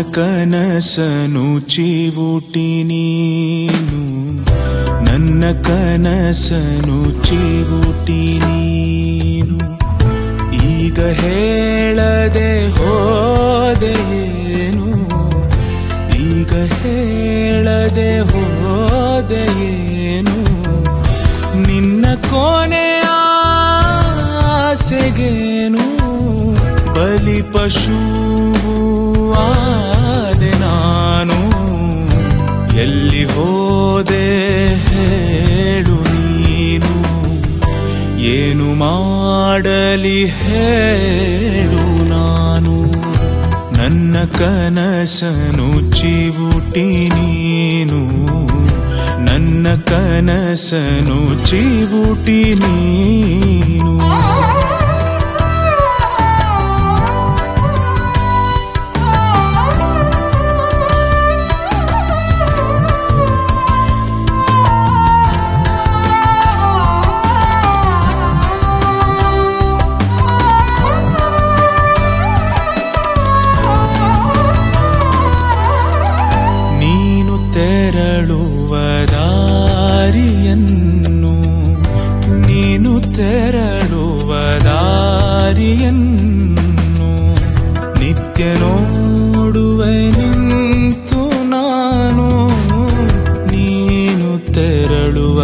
ಕನಸನು ಚಿವುಟಿ ನೀನು ನನ್ನ ಕನಸನು ಚಿವುಟಿ ನೀನು ಈಗ ಹೇಳದೆ ಹೋದೆಯೇನು ಈಗ ಹೇಳದೆ ಹೋದೆಯೇನು ನಿನ್ನ ಕೊನೆಯ ಆಸೆಗೇನು ಬಲಿ ಪಶು ಆದೆ ನಾನು ಎಲ್ಲಿ ಹೋದೆ ಹೇಳು ನೀನು ಏನು ಮಾಡಲಿ ಹೇಳು ನಾನು ನನ್ನ ಕನಸನು ಚಿವುಟಿ ನೀನು ನನ್ನ ಕನಸನು ಚಿವುಟಿ ನೀನು ನೀನು ತೆರಳುವ ದಾರಿಯನ್ನು ನೀನು ತೆರಳುವ ದಾರಿಯನ್ನು ನಿತ್ಯ ನೋಡುವೆ ನಿಂತು ನಾನು ನೀನು ತೆರಳುವ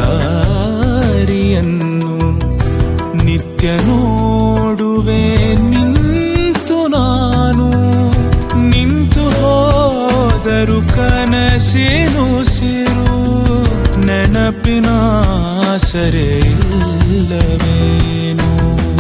ದಾರಿಯನ್ನು ನಿತ್ಯ ನೋಡುವೆ ನಿಂತು ನಾನು ನಿಂತು ಹೋದರು ಕನಸಿನು ಸಿರು ನೆನಪಿನ ಸರೆ ಇಲ್ಲವೇನು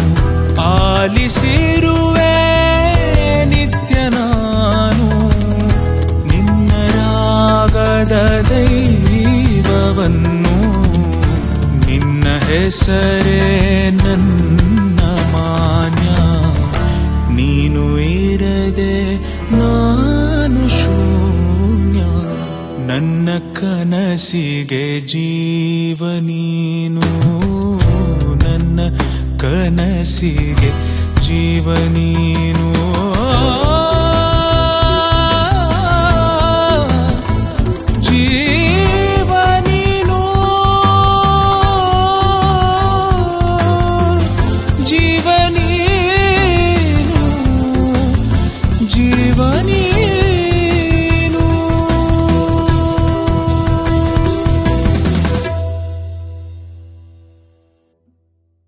ಆಲಿಸಿರುವೆ ನಿತ್ಯ ನಾನು ನಿನ್ನ ರಾಗದ ದೈವವನ್ನು ನಿನ್ನ ಹೆಸರೇ ನನ್ನ ಮಾನ್ಯ ನೀನು ಇರದೆ ನಾನು ಶೂನ್ಯ ನನ್ನ ಕನಸಿಗೆ ಜೀವ ನೀನು ನನ್ನ ಕನಸಿಗೆ ಜೀವ ನೀನು ಜೀವ ನೀನು ಜೀವ